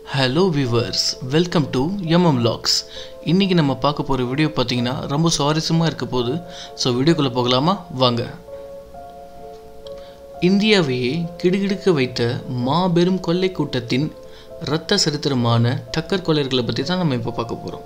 hello viewers welcome to MM vlogs இன்றைக்கி நம்ம பார்க்க போகிற வீடியோ பார்த்தீங்கன்னா ரொம்ப சுவாரஸ்யமாக இருக்க போகுது ஸோ வீடியோக்குள்ளே போகலாமா வாங்க இந்தியாவையே கிடுகிடுக்க வைத்த மாபெரும் கொள்ளை கூட்டத்தின் இரத்த சரித்திரமான டக்கர் கொள்ளையர்களை பற்றி தான் நம்ம இப்போ பார்க்க போகிறோம்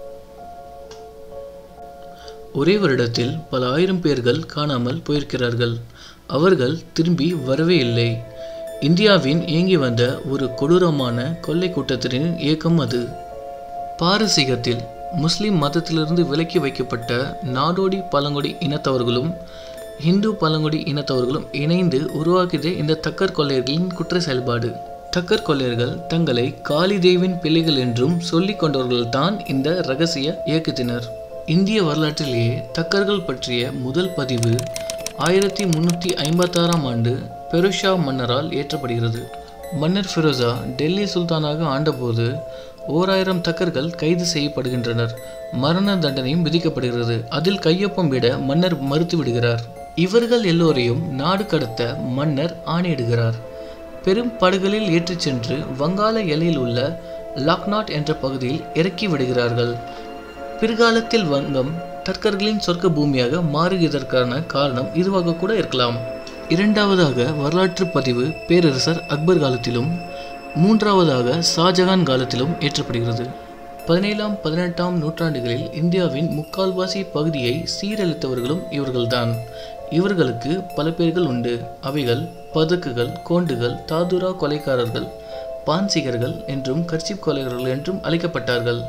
ஒரே வருடத்தில் பல ஆயிரம் பேர்கள் காணாமல் போயிருக்கிறார்கள் அவர்கள் திரும்பி வரவே இல்லை இந்தியாவின் இயங்கி வந்த ஒரு கொடூரமான கொள்ளை கூட்டத்தின் இயக்கம் அது பாரசீகத்தில் முஸ்லிம் மதத்திலிருந்து விலக்கி வைக்கப்பட்ட நாடோடி பழங்குடி இனத்தவர்களும் இந்து பழங்குடி இனத்தவர்களும் இணைந்து உருவாக்கியதே இந்த தக்கர் கொள்ளையர்களின் குற்ற செயல்பாடு தக்கர் கொள்ளையர்கள் தங்களை காளி தேவின் பிள்ளைகள் என்றும் சொல்லிக் கொண்டவர்கள்தான் இந்த ரகசிய இயக்கத்தினர் இந்திய வரலாற்றிலேயே தக்கர்கள் பற்றிய முதல் பதிவு ஆயிரத்தி முன்னூற்றி ஐம்பத்தாறாம் ஆண்டு பெருஷா மன்னரால் ஏற்றப்படுகிறது மன்னர் ஃபிரோசா டெல்லி சுல்தானாக ஆண்டபோது ஓராயிரம் தக்கர்கள் கைது செய்யப்படுகின்றனர் மரண தண்டனையும் விதிக்கப்படுகிறது அதில் கையொப்பம் விட மன்னர் மறுத்து விடுகிறார் இவர்கள் எல்லோரையும் நாடு கடத்த மன்னர் ஆணையிடுகிறார் பெரும் படகுகளில் ஏற்றிச் சென்று வங்காள எல்லையில் உள்ள லாக்நாட் என்ற பகுதியில் இறக்கி விடுகிறார்கள் பிற்காலத்தில் வங்கம் தர்க்கர்களின் சொர்க்க பூமியாக மாறுவதற்கான காரணம் இதுவாக கூட இருக்கலாம் இரண்டாவதாக வரலாற்று பதிவு பேரரசர் அக்பர் காலத்திலும் மூன்றாவதாக ஷாஜகான் காலத்திலும் ஏற்றப்படுகிறது பதினேழாம் பதினெட்டாம் நூற்றாண்டுகளில் இந்தியாவின் முக்கால்வாசி பகுதியை சீரழித்தவர்களும் இவர்கள்தான் இவர்களுக்கு பல பேர்கள் உண்டு அவைகள் பதுக்குகள் கோண்டுகள் தாதுரா கொலைக்காரர்கள் பான்சிகர்கள் என்றும் கர்ச்சிப் கொலைகாரர்கள் என்றும் அழைக்கப்பட்டார்கள்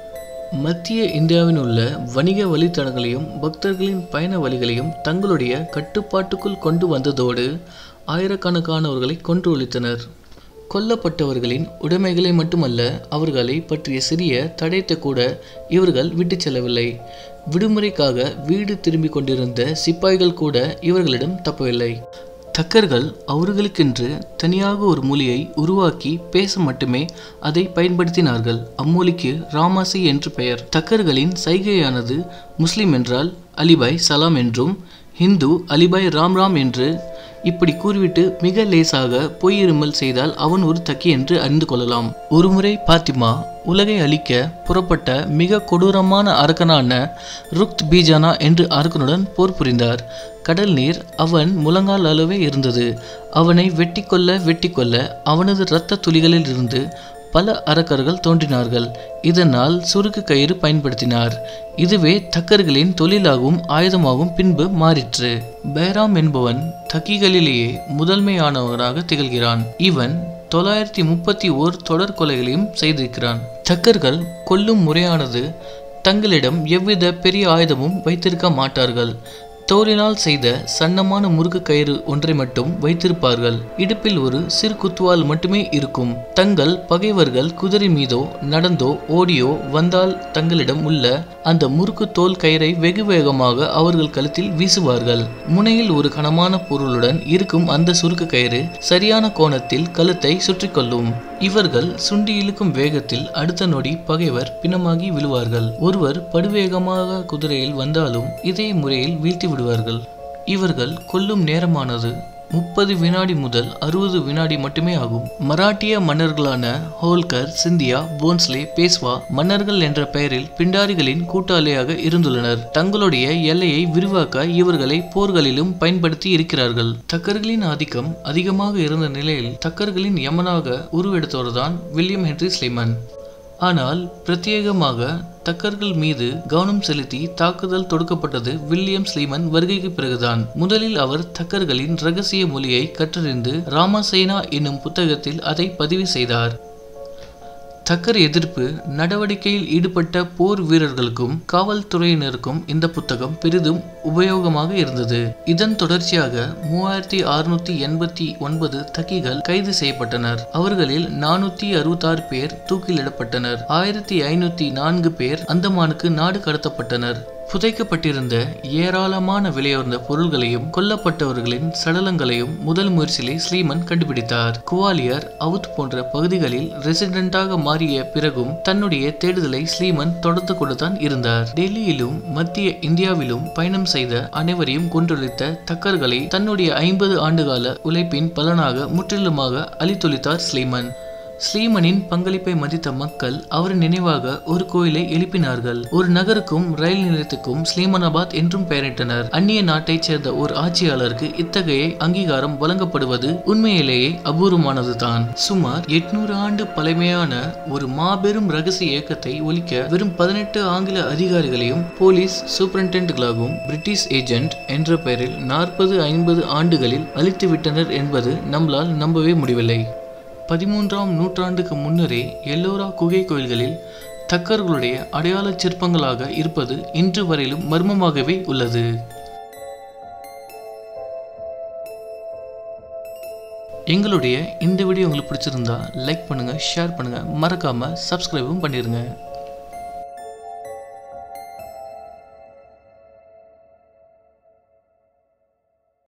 மத்திய இந்தியாவின் உள்ள வணிக வழித்தடங்களையும் பக்தர்களின் பயண வழிகளையும் தங்களுடைய கட்டுப்பாட்டுக்குள் கொண்டு வந்ததோடு ஆயிரக்கணக்கானவர்களை கொன்று ஒழித்தனர் கொல்லப்பட்டவர்களின் உடைமைகளை மட்டுமல்ல அவர்களை பற்றிய சிறிய தடயத்தை கூட இவர்கள் விட்டு செல்லவில்லை விடுமுறைக்காக வீடு திரும்பிக் கொண்டிருந்த சிப்பாய்கள் கூட இவர்களிடம் தப்பவில்லை தக்கர்கள் அவர்களுக்கென்று தனியாக ஒரு மொழியை உருவாக்கி பேச மட்டுமே அதை பயன்படுத்தினார்கள் அம்மொழிக்கு ராமாசி என்று பெயர் தக்கர்களின் சைகையானது முஸ்லிம் என்றால் அலிபாய் சலாம் என்றும் ஹிந்து அலிபாய் ராம் ராம் என்று இப்படி கூறிவிட்டு மிக லேசாக பொய்யிருமல் செய்தால் அவன் ஒரு தக்கி என்று அறிந்து கொள்ளலாம் ஒருமுறை பாத்திமா உலகை அழிக்க புறப்பட்ட மிக கொடூரமான அரக்கனான ருக்த் பீஜானா என்று அரக்கனுடன் போர் புரிந்தார் கடல் நீர் அவன் முழங்கால் அளவே இருந்தது அவனை வெட்டி கொல்ல வெட்டி கொல்ல அவனது இரத்த துளிகளில் இருந்து பல அரக்கர்கள் தோன்றினார்கள் இதனால் சுருக்கு கயிறு பயன்படுத்தினார் இதுவே தக்கர்களின் தொழிலாகவும் ஆயுதமாகவும் பின்பு மாறிற்று பேராம் என்பவன் தக்கிகளிலேயே முதன்மையானவராக திகழ்கிறான் இவன் தொள்ளாயிரத்தி முப்பத்தி ஓர் தொடர் கொலைகளையும் செய்திருக்கிறான் தக்கர்கள் கொல்லும் முறையானது தங்களிடம் எவ்வித பெரிய ஆயுதமும் வைத்திருக்க மாட்டார்கள் தோலினால் செய்த சன்னமான முறுக்கு கயிறு ஒன்றை மட்டும் வைத்திருப்பார்கள் இடுப்பில் ஒரு சிறு குத்துவால் மட்டுமே இருக்கும் தங்கள் பகைவர்கள் குதிரை மீதோ நடந்தோ ஓடியோ வந்தால் தங்களிடம் உள்ள அந்த முறுக்கு தோல் கயிறை வெகு வேகமாக அவர்கள் கழுத்தில் வீசுவார்கள் முனையில் ஒரு கனமான பொருளுடன் இருக்கும் அந்த சுருக்கு கயிறு சரியான கோணத்தில் கழுத்தை சுற்றி கொள்ளும் இவர்கள் சுண்டி இழுக்கும் வேகத்தில் அடுத்த நொடி பகைவர் பிணமாகி விழுவார்கள் ஒருவர் படுவேகமாக குதிரையில் வந்தாலும் இதே முறையில் வீழ்த்தி விடுவார்கள் இவர்கள் கொல்லும் நேரமானது முப்பது வினாடி முதல் அறுபது வினாடி மட்டுமே ஆகும் மராட்டிய மன்னர்களான ஹோல்கர் சிந்தியா போன்ஸ்லே பேஸ்வா மன்னர்கள் என்ற பெயரில் பிண்டாரிகளின் கூட்டாளியாக இருந்துள்ளனர் தங்களுடைய எல்லையை விரிவாக்க இவர்களை போர்களிலும் பயன்படுத்தி இருக்கிறார்கள் தக்கர்களின் ஆதிக்கம் அதிகமாக இருந்த நிலையில் தக்கர்களின் யமனாக உருவெடுத்தவர்தான் வில்லியம் ஹென்ரி ஸ்லைமன் ஆனால் பிரத்யேகமாக தக்கர்கள் மீது கவனம் செலுத்தி தாக்குதல் தொடுக்கப்பட்டது வில்லியம் ஸ்லீமன் வருகைக்கு பிறகுதான் முதலில் அவர் தக்கர்களின் ரகசிய மொழியை கற்றறிந்து ராமசேனா என்னும் புத்தகத்தில் அதை பதிவு செய்தார் தக்கர் எதிர்ப்பு நடவடிக்கையில் ஈடுபட்ட போர் வீரர்களுக்கும் காவல்துறையினருக்கும் இந்த புத்தகம் பெரிதும் உபயோகமாக இருந்தது இதன் தொடர்ச்சியாக மூவாயிரத்தி அறுநூத்தி எண்பத்தி ஒன்பது தக்கிகள் கைது செய்யப்பட்டனர் அவர்களில் நானூத்தி அறுபத்தாறு பேர் தூக்கிலிடப்பட்டனர் ஆயிரத்தி ஐநூத்தி நான்கு பேர் அந்தமானுக்கு நாடு கடத்தப்பட்டனர் புதைக்கப்பட்டிருந்த ஏராளமான விலையுயர்ந்த பொருள்களையும் கொல்லப்பட்டவர்களின் சடலங்களையும் முதல் முயற்சியிலே ஸ்லீமன் கண்டுபிடித்தார் குவாலியர் அவுத் போன்ற பகுதிகளில் ரெசிடென்டாக மாறிய பிறகும் தன்னுடைய தேடுதலை ஸ்லீமன் தொடர்ந்து கொண்டுதான் இருந்தார் டெல்லியிலும் மத்திய இந்தியாவிலும் பயணம் செய்த அனைவரையும் கொன்றொழித்த தக்கர்களை தன்னுடைய ஐம்பது ஆண்டுகால உழைப்பின் பலனாக முற்றிலுமாக அழித்தொழித்தார் ஸ்லீமன் ஸ்ரீமனின் பங்களிப்பை மதித்த மக்கள் அவர் நினைவாக ஒரு கோயிலை எழுப்பினார்கள் ஒரு நகருக்கும் ரயில் நிலையத்துக்கும் ஸ்ரீமனாபாத் என்றும் பெயரிட்டனர் அந்நிய நாட்டைச் சேர்ந்த ஒரு ஆட்சியாளருக்கு இத்தகைய அங்கீகாரம் வழங்கப்படுவது உண்மையிலேயே அபூர்வமானதுதான் சுமார் எட்நூறு ஆண்டு பழமையான ஒரு மாபெரும் ரகசிய இயக்கத்தை ஒழிக்க வெறும் பதினெட்டு ஆங்கில அதிகாரிகளையும் போலீஸ் சூப்பரிண்டென்ட்களாகவும் பிரிட்டிஷ் ஏஜென்ட் என்ற பெயரில் நாற்பது ஐம்பது ஆண்டுகளில் அழித்துவிட்டனர் என்பது நம்மளால் நம்பவே முடியவில்லை பதிமூன்றாம் நூற்றாண்டுக்கு முன்னரே எல்லோரா குகை கோயில்களில் தக்கர்களுடைய அடையாளச் சிற்பங்களாக இருப்பது இன்று வரையிலும் மர்மமாகவே உள்ளது எங்களுடைய இந்த வீடியோ உங்களுக்கு பிடிச்சிருந்தா லைக் பண்ணுங்க ஷேர் பண்ணுங்க மறக்காம சப்ஸ்கிரைபும் பண்ணிருங்க